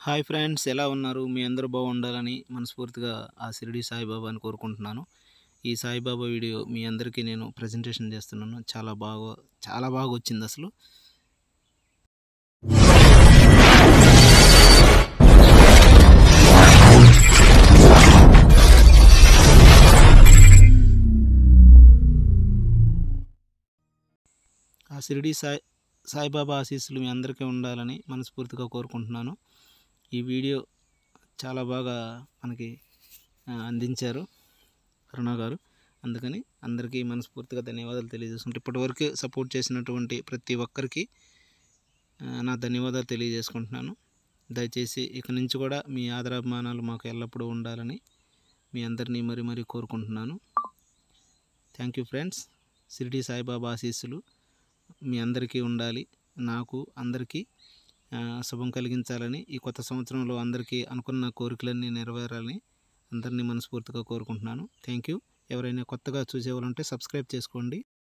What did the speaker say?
hi friends ఎలా ఉన్నారు మీ అందరూ బాగుండాలని మనస్ఫూర్తిగా ఆ షిరిడి సాయిబాబాని కోరుకుంటున్నాను ఈ సాయిబాబా వీడియో మీ అందరికీ నేను ప్రజెంటేషన్ చేస్తున్నాను చాలా బాగా చాలా బాగా వచ్చింది అసలు ఆ షిరిడి సాయి సాయిబాబా ఆశీస్సులు మీ అందరికీ ఉండాలని మనస్ఫూర్తిగా కోరుకుంటున్నాను ఈ వీడియో చాలా బాగా మనకి ఆ, అందించారు కరుణ గారు అందుకని అందరికీ మనస్ఫూర్తిగా ధన్యవాదాలు తెలియజేసుకుంటూ ఇప్పటివరకు సపోర్ట్ చేసినటువంటి ప్రతి ఒక్కరికి ఆ, నా ధన్యవాదాలు తెలియజేసుకుంటున్నాను దయచేసి ఇక నుంచి కూడా మీ ఆదరాభిమానాలు మాకు ఎల్లప్పుడూ ఉండాలని మీ అందరినీ మరి మరీ కోరుకుంటున్నాను thank you friends Shirdi Saibaba ఆశీస్సులు మీ అందరికీ ఉండాలి నాకు అందరికీ ఆ, శుభం కలిగించాలని ఈ కొత్త సంవత్సరంలో అందరికీ అనుకున్న కోరికలన్నీ నెరవేరాలని అందరినీ మనస్ఫూర్తిగా కోరుకుంటున్నాను థ్యాంక్ యూ ఎవరైనా కొత్తగా చూసేవాళ్ళంటే సబ్స్క్రైబ్ చేసుకోండి